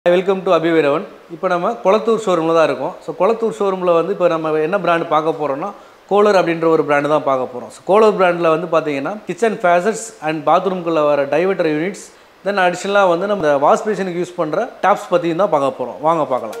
welcome to அபிவீரவன் இப்போ நம்ம கொளத்தூர் ஷோரூமில் தான் இருக்கோம் ஸோ கொளத்தூர் ஷோரூமில் வந்து இப்போ நம்ம என்ன பிராண்ட் பார்க்க போகிறோம்னா கோலர் அப்படின்ற ஒரு பிராண்டு தான் பார்க்க போகிறோம் ஸோ கோலர் பிராண்டில் வந்து பார்த்தீங்கன்னா கிச்சன் ஃபேசட்ஸ் அண்ட் பாத்ரூம்குள்ளே வர டைவர்டர் யூனிட்ஸ் தென் அடிஷ்னலாக வந்து நம்ம வாஷ் பேஷனுக்கு யூஸ் பண்ணுற டேப்ஸ் பற்றியும் தான் பார்க்க போகிறோம் வாங்க பார்க்கலாம்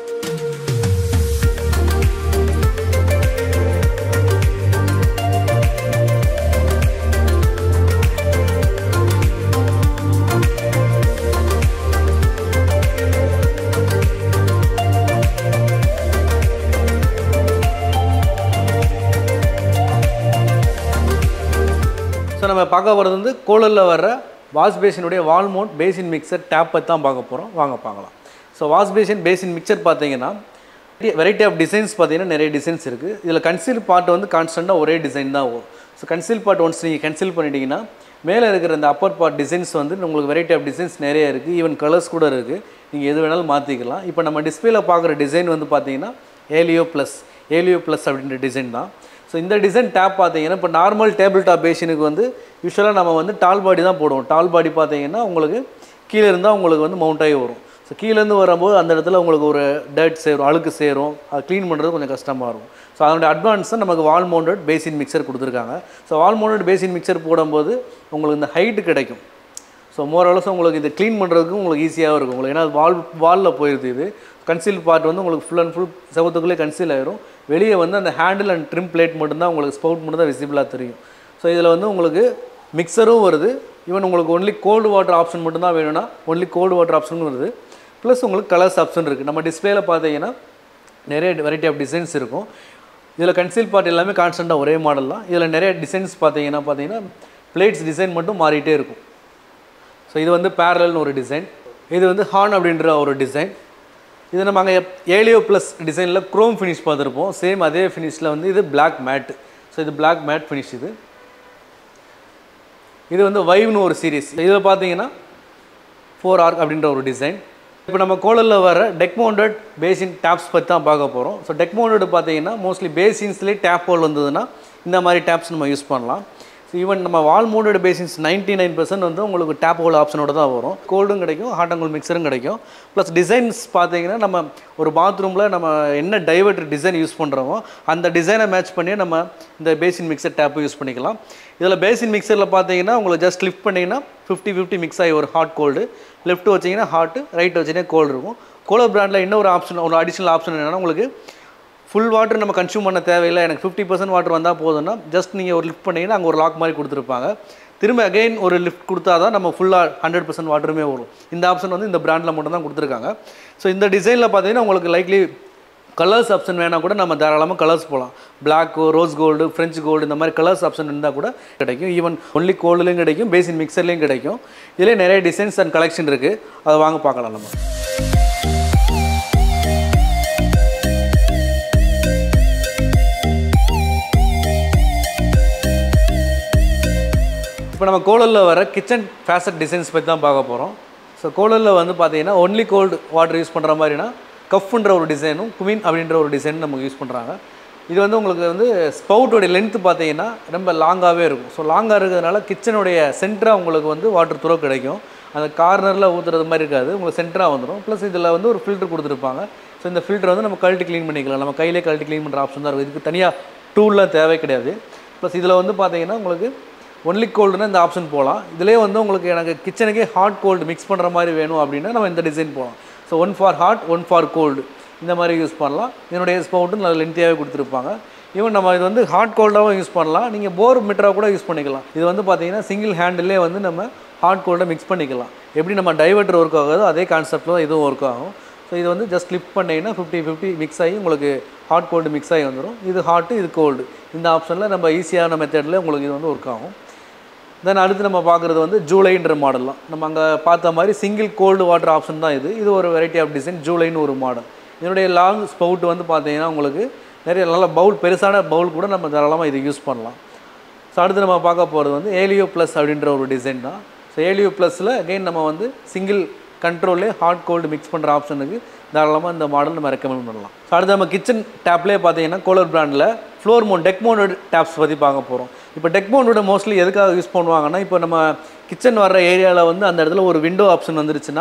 ஸோ நம்ம பார்க்க போகிறது வந்து கோலரில் வர்ற வாஷ் பேஷனுடைய wall mount basin mixer tap பற்றி தான் பார்க்க போகிறோம் வாங்க பார்க்கலாம் so washbasin basin mixer பார்த்தீங்கன்னா வெரைட்டி ஆஃப் டிசைன்ஸ் பார்த்தீங்கன்னா நிறைய டிசைன்ஸ் இருக்குது இதில் கன்சீல் பார்ட் வந்து கான்ஸ்டண்ட்டாக ஒரே டிசைன் தான் வரும் ஸோ கன்சீல் பார்ட் ஒன்ஸ் நீங்கள் கன்சீல் பண்ணிட்டீங்கன்னா மேலே இருக்கிற அந்த அப்பர் பார்ட் டிசைன்ஸ் வந்து உங்களுக்கு வெரைட்டி ஆஃப் டிசைன்ஸ் நிறைய இருக்குது ஈவன் கலர்ஸ் கூட இருக்குது நீங்கள் எது வேணாலும் மாற்றிக்கலாம் இப்போ நம்ம டிஸ்பிளேல பார்க்குற டிசைன் வந்து பார்த்தீங்கன்னா ஏலியோ ப்ளஸ் ஏலியோ ப்ளஸ் அப்படின்ற டிசைன் தான் ஸோ இந்த டிசைன் டேப் பார்த்தீங்கன்னா இப்போ நார்மல் டேபிள் டாப் பேஷனுக்கு வந்து யூஸ்வலாக நம்ம வந்து டால் பாடி தான் போடுவோம் டால் பாடி பார்த்தீங்கன்னா உங்களுக்கு கீழே இருந்தால் உங்களுக்கு வந்து மவுண்ட் ஆகி வரும் ஸோ கீழேருந்து வரும்போது அந்த இடத்துல உங்களுக்கு ஒரு டர்ட் சேரும் அழுக்கு சேரும் அது க்ளீன் பண்ணுறது கொஞ்சம் கஷ்டமாக இருக்கும் ஸோ அதனுடைய அட்வான்ஸ் தான் நமக்கு வால் மவுண்டட் பேசின் மிக்சர் கொடுத்துருக்காங்க so wall mounted basin mixer போடும்போது உங்களுக்கு இந்த ஹைட்டு கிடைக்கும் ஸோ மோரளவுஸ் உங்களுக்கு இது க்ளீன் பண்ணுறதுக்கு உங்களுக்கு ஈஸியாக இருக்கும் உங்களுக்கு ஏன்னா வால் வாலில் போயிடுது இது கன்சீல் பார்ட் வந்து உங்களுக்கு ஃபுல் அண்ட் ஃபுல் செவத்துக்குள்ளே கன்சீல் ஆயிரும் வெளியே வந்து அந்த ஹேண்டில் அண்ட் ட்ரிம் பிளேட் மட்டும்தான் உங்களுக்கு ஸ்பவுட் மட்டும் தான் விசிபிளாக தெரியும் ஸோ இதில் வந்து உங்களுக்கு மிக்சரும் வருது ஈவன் உங்களுக்கு ஒன்லி கோல்டு வாட்டர் ஆப்ஷன் மட்டும்தான் வேணும்னா ஒன்லி கோல்டு வாட்டர் ஆப்ஷனும் வருது ப்ளஸ் உங்களுக்கு கலர்ஸ் ஆப்ஷன் இருக்குது நம்ம டிஸ்பிளேல பார்த்தீங்கன்னா நிறைய வெரைட்டி ஆஃப் டிசைன்ஸ் இருக்கும் இதில் கன்சீல் பார்ட் எல்லாமே கான்ஸ்டண்ட்டாக ஒரே மாடல் தான் இதில் நிறைய டிசைன்ஸ் பார்த்தீங்கன்னா பார்த்தீங்கன்னா பிளேட்ஸ் டிசைன் மட்டும் மாறிட்டே இருக்கும் ஸோ இது வந்து பேரல்னு ஒரு டிசைன் இது வந்து ஹார்ன் அப்படின்ற ஒரு டிசைன் இது நம்ம அங்கே ஏலியோ ப்ளஸ் டிசைனில் க்ரோம் ஃபினிஷ் பார்த்துருப்போம் சேம் அதே ஃபினிஷில் வந்து இது பிளாக் மேட் ஸோ இது பிளாக் மேட் ஃபினிஷ் இது இது வந்து வைவ்னு ஒரு சீரிஸ் இதில் பார்த்தீங்கன்னா ஃபோர் ஆர்க் அப்படின்ற ஒரு டிசைன் இப்போ நம்ம கோலரில் வர டெக் மவுண்டட் பேசின் டேப்ஸ் பற்றி தான் பார்க்க போகிறோம் ஸோ டெக் மவுண்டட் பார்த்தீங்கன்னா மோஸ்ட்லி பேசின்ஸ்லேயே டேப் ஹோல் வந்ததுன்னா இந்த மாதிரி டேப்ஸ் நம்ம யூஸ் பண்ணலாம் ஸோ ஈவன் நம்ம wall mounted basins ninety nine percent வந்து உங்களுக்கு டேப் ஹோல் ஆப்ஷனோட தான் வரும் கோல்டும் கிடைக்கும் ஹாட் அண்ட் கோல்ட் மிக்சரும் கிடைக்கும் ப்ளஸ் டிசைன்ஸ் பார்த்தீங்கன்னா நம்ம ஒரு பாத்ரூமில் நம்ம என்ன டைவர்ட் டிசைன் யூஸ் பண்ணுறோமோ அந்த டிசைனை மேட்ச் பண்ணி நம்ம இந்த பேசின் மிக்சர் டேப்பு யூஸ் பண்ணிக்கலாம் இதில் பேசின் மிக்சரில் பார்த்தீங்கன்னா உங்களுக்கு ஜஸ்ட் லிஃப்ட் பண்ணிங்கன்னா ஃபிஃப்டி ஃபிஃப்டி மிக்ஸ் ஆகி ஒரு ஹாட் கோல்டு லெஃப்ட் வச்சிங்கன்னா ஹாட்டு ரைட் வச்சிங்கன்னா கோல்டு இருக்கும் கோலர் பிராண்டில் இன்னொரு ஆப்ஷன் ஒரு அடிஷ்னல் ஆப்ஷன் என்னென்னா உங்களுக்கு ஃபுல் வாட்டர் நம்ம கன்சியூம் பண்ண தேவையில்லை எனக்கு ஃபிஃப்டி பர்சன்ட் வாட்டர் வந்தால் போதும்னா ஜஸ்ட் நீங்கள் ஒரு லிஃப்ட் பண்ணிங்கன்னா அங்கே ஒரு லாக் மாதிரி கொடுத்துருப்பாங்க திரும்ப அகைன் ஒரு லிஃப்ட் கொடுத்தா தான் நம்ம ஃபுல்லாக ஹண்ட்ரட் பர்சன்ட் வாட்டருமே வரும் இந்த ஆப்ஷன் வந்து இந்த பிராண்டில் மட்டும் தான் கொடுத்துருக்காங்க ஸோ இந்த டிசைனில் பார்த்தீங்கன்னா உங்களுக்கு லைக்லி கலர்ஸ் ஆப்ஷன் வேணால் கூட நம்ம தாராளமாக கலர்ஸ் போகலாம் black rose gold French gold இந்த மாதிரி கலர்ஸ் ஆப்ஷன் இருந்தால் கூட கிடைக்கும் ஈவன் ஒன்லி கோல்டுலையும் கிடைக்கும் பேசின் மிக்சர்லேயும் கிடைக்கும் இதிலே நிறைய டிசைன்ஸ் அண்ட் கலெக்ஷன் இருக்குது அதை வாங்க பார்க்கலாம் நம்ம இப்போ நம்ம கோலரில் வர கிச்சன் ஃபேசட் டிசைன்ஸ் பற்றி தான் பார்க்க போகிறோம் ஸோ கோலரில் வந்து பார்த்தீங்கன்னா ஒன்லி கோல்டு வாட்டர் யூஸ் பண்ணுற மாதிரினா கஃப்ன்ற ஒரு டிசைனும் குமின் அப்படின்ற ஒரு டிசைன் நமக்கு யூஸ் பண்ணுறாங்க இது வந்து உங்களுக்கு வந்து ஸ்பவுட்டோடைய லென்த்து பார்த்தீங்கன்னா ரொம்ப லாங்காகவே இருக்கும் ஸோ லாங்காக இருக்கிறதுனால கிச்சனுடைய சென்டராக உங்களுக்கு வந்து வாட்டர் துறவு கிடைக்கும் அந்த கார்னரில் ஊற்றுறது மாதிரி இருக்காது உங்களுக்கு சென்டராக வந்துடும் ப்ளஸ் இதில் வந்து ஒரு ஃபில்டர் கொடுத்துருப்பாங்க ஸோ இந்த ஃபில்டர் வந்து நம்ம கழட்டி க்ளீன் பண்ணிக்கலாம் நம்ம கையிலே கழட்டி க்ளீன் பண்ணுற ஆப்ஷன் தான் இருக்கும் இதுக்கு தனியாக டூல்லாம் தேவை கிடையாது ப்ளஸ் இதில் வந்து பார்த்தீங்கன்னா உங்களுக்கு ஒன்லி கோல்டுனா இந்த ஆப்ஷன் போகலாம் இதிலே வந்து உங்களுக்கு எனக்கு கிச்சனுக்கே ஹாட் கோல்டு மிக்ஸ் பண்ணுற மாதிரி வேணும் அப்படின்னா நம்ம இந்த டிசைன் போகலாம் so one for hot one for cold இந்த மாதிரி யூஸ் பண்ணலாம் இதனுடைய ஸ்பவுட்டும் நல்ல லென்த்தியாகவே கொடுத்துருப்பாங்க ஈவன் நம்ம இது வந்து ஹாட் கோல்டாகவும் யூஸ் பண்ணலாம் நீங்கள் போர் மீட்டராக கூட யூஸ் பண்ணிக்கலாம் இது வந்து பார்த்தீங்கன்னா சிங்கிள் ஹேண்டிலே வந்து நம்ம ஹாட் கோல்டை மிக்ஸ் பண்ணிக்கலாம் எப்படி நம்ம டைவர்டர் ஒர்க் ஆகுதோ அதே கான்செப்டில் தான் இதுவும் ஒர்க் ஆகும் ஸோ இது வந்து ஜஸ்ட் கிளிப் பண்ணிங்கன்னா ஃபிஃப்டி ஃபிஃப்டி மிக்ஸ் ஆகி உங்களுக்கு ஹாட் கோல்டு மிக்ஸ் ஆகி வந்துடும் இது ஹாட்டு இது கோல்டு இந்த ஆப்ஷனில் நம்ம ஈஸியான மெத்தடில் உங்களுக்கு இது வந்து ஒர்க் ஆகும் தென் அடுத்து நம்ம பார்க்குறது வந்து ஜூலைன்ற மாடல்லாம் நம்ம அங்கே பார்த்த மாதிரி சிங்கிள் கோல்டு வாட்டர் ஆப்ஷன் தான் இது இது ஒரு வெரைட்டி ஆஃப் டிசைன் ஜூலைன்னு ஒரு மாடல் இதனுடைய லாங் ஸ்பவுட் வந்து பார்த்தீங்கன்னா உங்களுக்கு நிறைய நல்ல பவுல் பெருசான பவுல் கூட நம்ம தாராளமாக இது யூஸ் பண்ணலாம் ஸோ அடுத்து நம்ம பார்க்க போகிறது வந்து ஏலியோ ப்ளஸ் அப்படின்ற ஒரு டிசைன் தான் ஸோ ஏலியோ ப்ளஸில் அகைன் நம்ம வந்து சிங்கிள் கண்ட்ரோல்லே ஹாட் கோல்டு மிக்ஸ் பண்ணுற ஆப்ஷனுக்கு தாராளமாக இந்த மாடல் நம்ம ரெக்கமெண்ட் பண்ணலாம் ஸோ அடுத்து நம்ம கிச்சன் டேப்லேயே பார்த்தீங்கன்னா கோலர் பிராண்டில் ஃப்ளோர் மோன் டெக் மோனோட டேப்ஸ் பற்றி பார்க்க போகிறோம் இப்போ டெக் மோனோட மோஸ்ட்லி எதுக்காக யூஸ் பண்ணுவாங்கன்னா இப்போ நம்ம கிச்சன் வர்ற ஏரியாவில் வந்து அந்த இடத்துல ஒரு விண்டோ ஆப்ஷன் வந்துருச்சுன்னா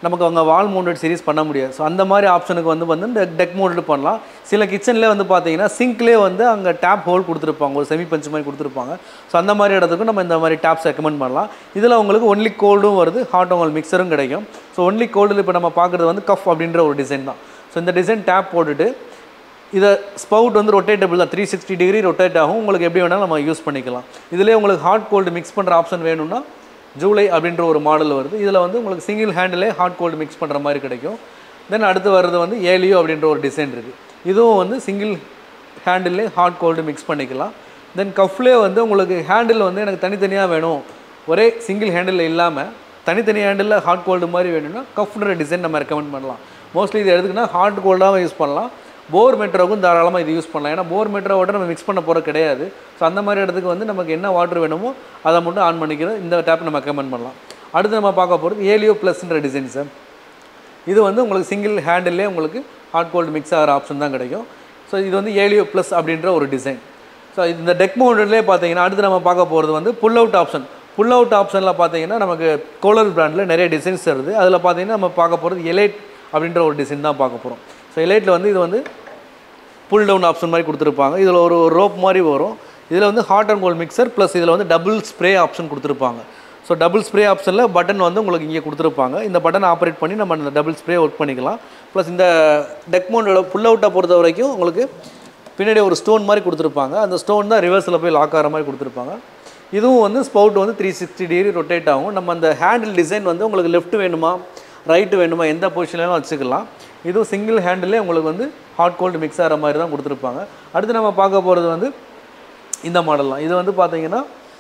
நமக்கு அவங்க வால் மவுண்டட் சீரிஸ் பண்ண முடியாது ஸோ அந்த மாதிரி ஆப்ஷனுக்கு வந்து வந்து இந்த டெக் மவுண்டட் பண்ணலாம் சில கிச்சன்லேயே வந்து பார்த்தீங்கன்னா சிங்க்லேயே வந்து அங்கே டேப் ஹோல் கொடுத்துருப்பாங்க ஒரு செமி பஞ்ச் மாதிரி கொடுத்துருப்பாங்க ஸோ அந்த மாதிரி இடத்துக்கு நம்ம இந்த மாதிரி டேப்ஸ் ரெக்கமெண்ட் பண்ணலாம் இதில் உங்களுக்கு ஒன்லி கோல்டும் வருது ஹாட் உங்களுக்கு மிக்சரும் கிடைக்கும் ஸோ ஒன்லி கோல்டில் இப்போ நம்ம பார்க்குறது வந்து கஃப் அப்படின்ற ஒரு டிசைன் தான் ஸோ இந்த டிசைன் டேப் போட்டுட்டு இதை ஸ்பவுட் வந்து ரொட்டேட்டபிள் தான் த்ரீ சிக்ஸ்டி டிகிரி ரொட்டேட் ஆகும் உங்களுக்கு எப்படி வேணாலும் நம்ம யூஸ் பண்ணிக்கலாம் இதிலே உங்களுக்கு ஹாட் கோல்டு மிக்ஸ் பண்ணுற ஆப்ஷன் வேணும்னா ஜூலை அப்படின்ற ஒரு மாடல் வருது இதில் வந்து உங்களுக்கு சிங்கிள் ஹேண்டிலே ஹாட் கோல்டு மிக்ஸ் பண்ணுற மாதிரி கிடைக்கும் தென் அடுத்து வர்றது வந்து ஏலியோ அப்படின்ற ஒரு டிசைன் இருக்குது இதுவும் வந்து சிங்கிள் ஹேண்டிலே ஹாட் கோல்டு மிக்ஸ் பண்ணிக்கலாம் தென் கஃப்லேயே வந்து உங்களுக்கு ஹேண்டில் வந்து எனக்கு தனித்தனியாக வேணும் ஒரே சிங்கிள் ஹேண்டில் இல்லாமல் தனித்தனி ஹேண்டில் ஹாட் கோல்டு மாதிரி வேணும்னா கஃப்ன்ற டிசைன் நம்ம ரெக்கமெண்ட் பண்ணலாம் மோஸ்ட்லி இது எதுக்குன்னா ஹாட் கோல்டாகவும் யூஸ் பண்ணலாம் போர் மெட்ரோவுக்கும் தாராளமாக இது யூஸ் பண்ணலாம் ஏன்னா போர் மெட்ரோவோட நம்ம மிக்ஸ் பண்ண போகிற கிடையாது ஸோ அந்த மாதிரி இடத்துக்கு வந்து நமக்கு என்ன வாட்டர் வேணுமோ அதை மட்டும் ஆன் பண்ணிக்கிறோம் இந்த டேப் நம்ம ரெக்கமெண்ட் பண்ணலாம் அடுத்து நம்ம பார்க்க போகிறது ஏலியோ ப்ளஸ்ன்ற டிசைன்ஸு இது வந்து உங்களுக்கு சிங்கிள் ஹேண்டிலே உங்களுக்கு ஹாட் கோல்டு மிக்ஸ் ஆகிற ஆப்ஷன் தான் கிடைக்கும் ஸோ இது வந்து ஏலியோ ப்ளஸ் அப்படின்ற ஒரு டிசைன் ஸோ இந்த டெக் மவுண்டட்லேயே பார்த்தீங்கன்னா அடுத்து நம்ம பார்க்க போகிறது வந்து pull out option pull out ஆப்ஷனில் பார்த்தீங்கன்னா நமக்கு கோலர் பிராண்டில் நிறைய டிசைன்ஸ் வருது அதில் பார்த்தீங்கன்னா நம்ம பார்க்க போகிறது எலைட் அப்படின்ற ஒரு டிசைன் தான் பார்க்க போகிறோம் ஸோ எலைட்டில் வந்து இது வந்து புல் டவுன் ஆப்ஷன் மாதிரி கொடுத்துருப்பாங்க இதில் ஒரு ரோப் மாதிரி வரும் இதில் வந்து hot and cold mixer plus இதில் வந்து டபுள் ஸ்ப்ரே ஆப்ஷன் கொடுத்துருப்பாங்க ஸோ டபுள் ஸ்ப்ரே ஆப்ஷனில் பட்டன் வந்து உங்களுக்கு இங்கே கொடுத்துருப்பாங்க இந்த பட்டன் ஆப்ரேட் பண்ணி நம்ம இந்த டபுள் ஸ்ப்ரே ஒர்க் பண்ணிக்கலாம் ப்ளஸ் இந்த டெக் மவுண்டோட புல் அவுட்டை பொறுத்த வரைக்கும் உங்களுக்கு பின்னாடி ஒரு ஸ்டோன் மாதிரி கொடுத்துருப்பாங்க அந்த ஸ்டோன் தான் ரிவர்ஸில் போய் லாக் ஆகிற மாதிரி கொடுத்துருப்பாங்க இதுவும் வந்து ஸ்பவுட் வந்து த்ரீ சிக்ஸ்டி டிகிரி ரொட்டேட் ஆகும் நம்ம அந்த ஹேண்டில் டிசைன் வந்து உங்களுக்கு லெஃப்ட் வேணுமா ரைட்டு வேணுமா எந்த பொசிஷன்லாம் வச்சுக்கலாம் இதுவும் சிங்கிள் ஹேண்டிலே உங்களுக்கு வந்து ஹாட் கோல்டு மிக்ஸ் ஆகிற மாதிரி தான் கொடுத்துருப்பாங்க அடுத்து நம்ம பார்க்க போகிறது வந்து இந்த மாடல் தான் இது வந்து பார்த்தீங்கன்னா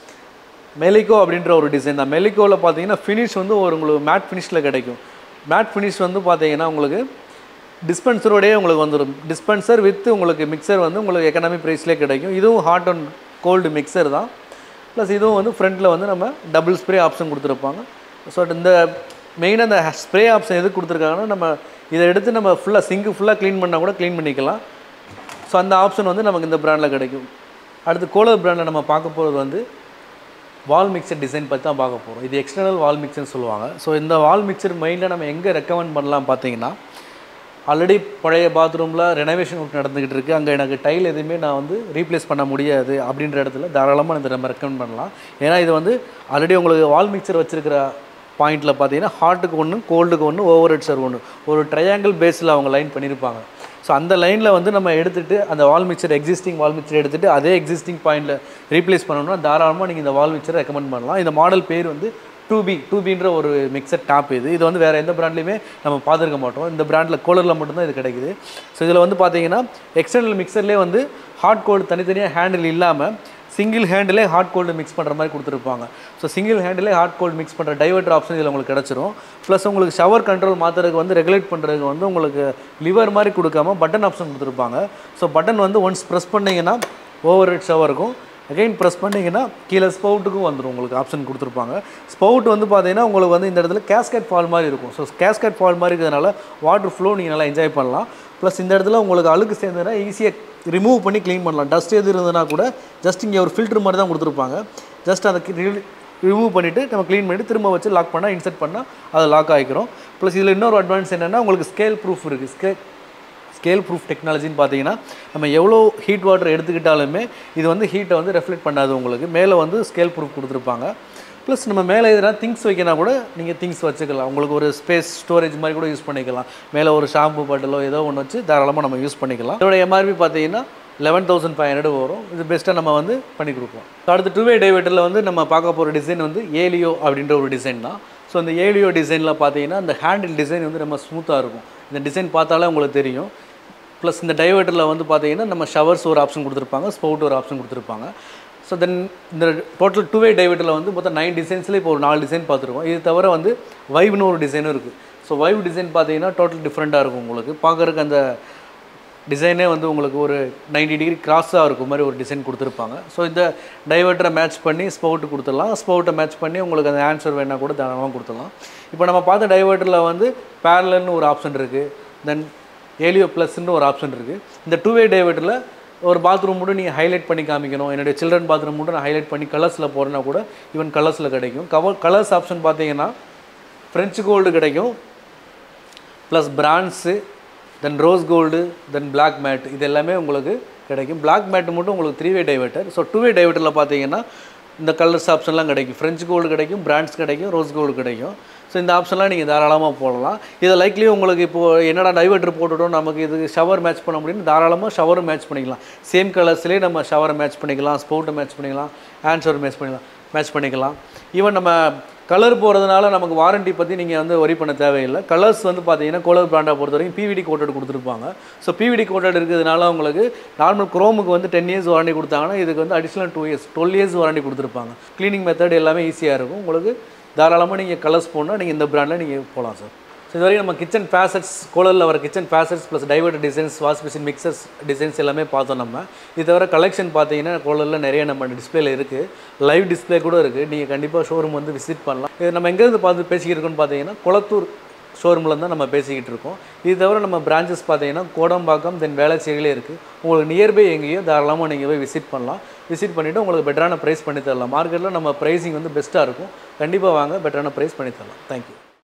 மெலிகோ அப்படின்ற ஒரு டிசைன் தான் மெலிகோவில் பார்த்தீங்கன்னா ஃபினிஷ் வந்து ஒரு உங்களுக்கு மேட் ஃபினிஷில் கிடைக்கும் மேட் ஃபினிஷ் வந்து பார்த்தீங்கன்னா உங்களுக்கு டிஸ்பென்சரோடயே உங்களுக்கு வந்துடும் டிஸ்பென்சர் வித் உங்களுக்கு மிக்சர் வந்து உங்களுக்கு எக்கனாமி ப்ரைஸ்லேயே கிடைக்கும் இதுவும் ஹாட் அண்ட் கோல்டு மிக்சர் தான் ப்ளஸ் இதுவும் வந்து ஃப்ரண்ட்டில் வந்து நம்ம டபுள் ஸ்ப்ரே ஆப்ஷன் கொடுத்துருப்பாங்க ஸோ இந்த மெயினாக இந்த ஸ்ப்ரே ஆப்ஷன் எதுக்கு கொடுத்துருக்காங்கன்னா நம்ம இதை எடுத்து நம்ம ஃபுல்லாக சிங்கு ஃபுல்லாக க்ளீன் பண்ணால் கூட க்ளீன் பண்ணிக்கலாம் ஸோ அந்த ஆப்ஷன் வந்து நமக்கு இந்த ப்ராண்டில் கிடைக்கும் அடுத்து கோலர் ப்ராண்டில் நம்ம பார்க்க போகிறது வந்து வால் மிக்சர் டிசைன் பற்றி தான் பார்க்க போகிறோம் இது எக்ஸ்டர்னல் வால் மிக்சர்னு சொல்லுவாங்க ஸோ இந்த வால் மிக்சர் மெயினில் நம்ம எங்கே ரெக்கமெண்ட் பண்ணலாம் பார்த்தீங்கன்னா ஆல்ரெடி பழைய பாத்ரூமில் ரெனோவேஷன் ஒர்க் நடந்துக்கிட்டு இருக்குது அங்கே எனக்கு டைல் எதுவுமே நான் வந்து ரீப்ளேஸ் பண்ண முடியாது அப்படின்ற இடத்துல தாராளமாக இந்த நம்ம ரெக்கமெண்ட் பண்ணலாம் ஏன்னா இது வந்து ஆல்ரெடி உங்களுக்கு வால் மிக்சர் வச்சுருக்கிற பாயிண்டில் பார்த்தீங்கன்னா ஹாட்டுக்கு ஒன்று கோல்டுக்கு ஒன்று ஓவர் ஹெட் சர்வ் ஒன்று ஒரு ட்ரையாங்கிள் பேஸில் அவங்க லைன் பண்ணியிருப்பாங்க ஸோ அந்த லைனில் வந்து நம்ம எடுத்துகிட்டு அந்த wall mixer existing wall mixer எடுத்துகிட்டு அதே எக்ஸிஸ்டிங் பாயிண்டில் ரீப்ளேஸ் பண்ணணும்னா தாராளமாக நீங்கள் இந்த வால் மிக்சரை ரெக்கமெண்ட் பண்ணலாம் இந்த மாடல் பேர் வந்து டூ பி டூ பின்ற ஒரு மிக்சர் டாப் இது இது வந்து வேறு எந்த பிராண்ட்லையுமே நம்ம பார்த்துருக்க மாட்டோம் இந்த பிராண்டில் கோலரில் மட்டும்தான் இது கிடைக்குது ஸோ இதில் வந்து பார்த்தீங்கன்னா எக்ஸ்டர்னல் மிக்சர்லேயே வந்து ஹாட் கோல்டு தனித்தனியாக ஹேண்டில் இல்லாமல் சிங்கிள் ஹேண்டிலே ஹாட் கோல்டு மிக்ஸ் பண்ணுற மாதிரி கொடுத்துருப்பாங்க ஸோ சிங்கிள் ஹேண்டிலே ஹாட் கோல்டு மிக்ஸ் பண்ணுற டைவர்டர் ஆப்ஷன் இதில் உங்களுக்கு கிடச்சிரும் ப்ளஸ் உங்களுக்கு ஷவர் கண்ட்ரோல் மாற்றுறதுக்கு வந்து ரெகுலேட் பண்ணுறதுக்கு வந்து உங்களுக்கு லிவர் மாதிரி கொடுக்காம பட்டன் ஆப்ஷன் கொடுத்துருப்பாங்க ஸோ பட்டன் வந்து ஒன்ஸ் ப்ரெஸ் பண்ணிங்கன்னா ஓவர் ஹெட் ஷவருக்கும் அகைன் ப்ரெஸ் பண்ணிங்கன்னா கீழே ஸ்பவுட்டுக்கும் வந்துடும் உங்களுக்கு ஆப்ஷன் கொடுத்துருப்பாங்க ஸ்பவுட் வந்து பார்த்தீங்கன்னா உங்களுக்கு வந்து இந்த இடத்துல கேஸ்கட் ஃபால் மாதிரி இருக்கும் ஸோ கேஸ்கட் ஃபால் மாதிரி இருக்கிறதுனால வாட்டர் ஃப்ளோ நீங்கள் நல்லா என்ஜாய் பண்ணலாம் ப்ளஸ் இந்த இடத்துல உங்களுக்கு அழுக்கு சேர்ந்ததுன்னா ஈஸியாக ரிமூவ் பண்ணி க்ளீன் பண்ணலாம் டஸ்ட் எது இருந்ததுன்னா கூட ஜஸ்ட் இங்கே ஒரு ஃபில்டர் மாதிரி தான் கொடுத்துருப்பாங்க ஜஸ்ட் அதை ரிமூவ் பண்ணிவிட்டு நம்ம க்ளீன் பண்ணிட்டு திரும்ப வச்சு லாக் பண்ணால் இன்சர்ட் பண்ணால் அது லாக் ஆகிக்கிறோம் ப்ளஸ் இதில் இன்னொரு அட்வான்ஸ் என்னென்னா உங்களுக்கு ஸ்கேல் ப்ரூஃப் இருக்குது ஸ்கே ஸ்கேல் ப்ரூஃப் டெக்னாலஜின்னு பார்த்தீங்கன்னா நம்ம எவ்வளோ ஹீட் வாட்டர் எடுத்துக்கிட்டாலுமே இது வந்து ஹீட்டை வந்து ரெஃப்ளெக்ட் பண்ணாது உங்களுக்கு மேலே வந்து ஸ்கேல் ப்ரூஃப் கொடுத்துருப்பாங்க ப்ளஸ் நம்ம மேலே எதுனா திங்ஸ் வைக்கனா கூட நீங்கள் திங்ஸ் வச்சுக்கலாம் உங்களுக்கு ஒரு ஸ்பேஸ் ஸ்டோரேஜ் மாதிரி கூட யூஸ் பண்ணிக்கலாம் மேலே ஒரு ஷாம்பு பாட்டிலோ ஏதோ ஒன்று வச்சு தாராளமாக நம்ம யூஸ் பண்ணிக்கலாம் இதோட எம்ஆர்பி பார்த்தீங்கன்னா லெவன் தௌசண்ட் ஃபைவ் ஹண்ட்ரட் வரும் இது பெஸ்ட்டாக நம்ம வந்து பண்ணி கொடுப்போம் So, அடுத்து டூ வே டைவேட்டரில் வந்து நம்ம பார்க்க போகிற டிசைன் வந்து ஏலியோ அப்படின்ற ஒரு டிசைன் தான் ஸோ இந்த ஏலியோ டிசைனில் பார்த்தீங்கன்னா இந்த ஹேண்டில் டிசைன் வந்து ரொம்ப ஸ்மூத்தாக இருக்கும் இந்த டிசைன் பார்த்தாலே உங்களுக்கு தெரியும் ப்ளஸ் இந்த டைவர்ட்டரில் வந்து பார்த்தீங்கன்னா நம்ம ஷவர்ஸ் ஒரு ஆப்ஷன் கொடுத்துருப்பாங்க ஸ்பவுட் ஒரு ஆப்ஷன் கொடுத்துருப்பாங்க ஸோ தென் இந்த டோட்டல் டூ வே டைவர்ட்டரில் வந்து மொத்தம் நைன் டிசைன்ஸில் இப்போ ஒரு நாலு டிசைன் பார்த்துருக்கோம் இது தவிர வந்து வைவ்னு ஒரு டிசைனும் இருக்குது ஸோ வைவ் டிசைன் பார்த்தீங்கன்னா டோட்டல் டிஃப்ரெண்ட்டாக இருக்கும் உங்களுக்கு பார்க்குறதுக்கு அந்த டிசைனே வந்து உங்களுக்கு ஒரு 90 டிகிரி கிராஸாக இருக்கும் மாதிரி ஒரு டிசைன் கொடுத்துருப்பாங்க ஸோ இந்த டைவர்ட்டரை மேட்ச் பண்ணி ஸ்பவுட்டு கொடுத்துடலாம் ஸ்பவுட்டை மேட்ச் பண்ணி உங்களுக்கு அந்த ஆன்சர் வேணால் கூட தாராளமாக கொடுத்துடலாம் இப்போ நம்ம பார்த்த டைவர்ட்டரில் வந்து பேரலல்னு ஒரு ஆப்ஷன் இருக்குது தென் ஏலியோ ப்ளஸ்ன்னு ஒரு ஆப்ஷன் இருக்குது இந்த டூ வே டைவர்ட்டரில் ஒரு பாத்ரூம் மட்டும் நீங்கள் ஹைலைட் பண்ணி காமிக்கணும் என்னுடைய சில்ட்ரன் பாத்ரூம் மட்டும் நான் ஹைலைட் பண்ணி கலர்ஸில் போகிறேன்னா கூட ஈவன் கலர்ஸில் கிடைக்கும் கவர் கலர்ஸ் ஆப்ஷன் பார்த்தீங்கன்னா ஃப்ரெஞ்சு கோல்டு கிடைக்கும் plus bronze then rose gold then black matte இது எல்லாமே உங்களுக்கு கிடைக்கும் பிளாக் மேட் மட்டும் உங்களுக்கு three way diverter so two way டைவர்ட்டரில் பார்த்தீங்கன்னா இந்த கலர்ஸ் ஆப்ஷன்லாம் கிடைக்கும் ஃப்ரெஞ்ச் கோல்டு கிடைக்கும் பிராண்ட்ஸ் கிடைக்கும் ரோஸ் கோல்டு கிடைக்கும் ஸோ இந்த ஆப்ஷன்லாம் நீங்கள் தாராளமாக போடலாம் இதை லைக்லி உங்களுக்கு இப்போது என்னடா டைவர்ட்டர் போட்டுட்டோம் நமக்கு இது ஷவர் மேட்ச் பண்ண முடியும்னு தாராளமாக ஷவரும் மேட்ச் பண்ணிக்கலாம் சேம் கலர்ஸ்லேயே நம்ம ஷவரை மேட்ச் பண்ணிக்கலாம் ஸ்போர்ட்டை மேட்ச் பண்ணிக்கலாம் ஹேண்ட் ஷவர் மேட்ச் பண்ணிக்கலாம் மேட்ச் பண்ணிக்கலாம் ஈவன் நம்ம கலர் போகிறதுனால நமக்கு வாரண்டி பற்றி நீங்கள் வந்து ஒரி பண்ண தேவையில்லை கலர்ஸ் வந்து பார்த்தீங்கன்னா கோலர் பிராண்டை பொறுத்த வரைக்கும் பிவிடி கோட்டட் கொடுத்துருப்பாங்க ஸோ பிவிடி கோட்டட் இருக்கிறதுனால உங்களுக்கு நார்மல் குரோமுக்கு வந்து டென் இயர்ஸ் வாரண்டி கொடுத்தாங்கன்னா இதுக்கு வந்து additional two years twelve years warranty கொடுத்துருப்பாங்க க்ளீனிங் மெத்தட் எல்லாமே ஈஸியாக இருக்கும் உங்களுக்கு தாராளமாக நீங்கள் கலர்ஸ் போனால் நீங்கள் இந்த பிராண்டில் நீங்கள் போகலாம் சார் ஸோ இது வரைக்கும் நம்ம கிச்சன் ஃபேசட்ஸ் கோலரில் வர kitchen faucets plus divert designs wash machine mixers designs எல்லாமே பார்த்தோம் நம்ம இது தவிர கலெக்ஷன் பார்த்தீங்கன்னா கோலரில் நிறைய நம்ம டிஸ்பிளேல இருக்குது லைவ் டிஸ்பிளே கூட இருக்குது நீங்கள் கண்டிப்பாக ஷோரூம் வந்து விசிட் பண்ணலாம் இது நம்ம எங்கேருந்து பார்த்து பேசிக்கிட்டு இருக்கோம்னு பார்த்தீங்கன்னா குளத்தூர் ஷோரூமில் தான் நம்ம பேசிக்கிட்டு இருக்கோம் இது தவிர நம்ம பிரான்ச்சஸ் பார்த்தீங்கன்னா கோடம்பாக்கம் தென் வேளச்சேரியிலே இருக்குது உங்களுக்கு நியர்பை எங்கேயோ தாராளமாக நீங்கள் போய் விசிட் பண்ணலாம் விசிட் பண்ணிவிட்டு உங்களுக்கு பெட்டரான ப்ரைஸ் பண்ணி தரலாம் மார்க்கெட்டில் நம்ம ப்ரைஸிங் வந்து பெஸ்ட்டாக இருக்கும் கண்டிப்பாக வாங்க பெட்டரான ப்ரைஸ் பண்ணி தரலாம் தேங்க்யூ